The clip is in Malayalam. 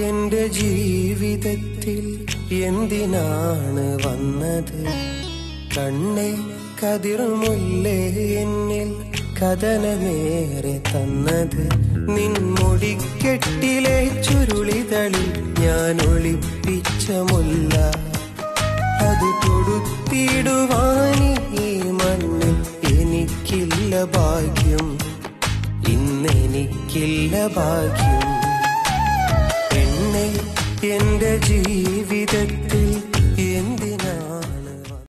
എന്റെ ജീവിതത്തിൽ എന്തിനാണ് വന്നത് കണ്ണേ കതിർമുല്ലേ എന്നിൽ കഥനമേറെ തന്നത് നിൻമുടിക്കെട്ടിലെ ചുരുളിതളിൽ ഞാൻ ഒളിപ്പിച്ച മുല്ല അത് കൊടുത്തിടുവാനി ഈ മണ്ണിൽ എനിക്കില്ല ഭാഗ്യം ഇന്നെനിക്കില്ല ഭാഗ്യം എന്നെ എന്റെ ജീവിത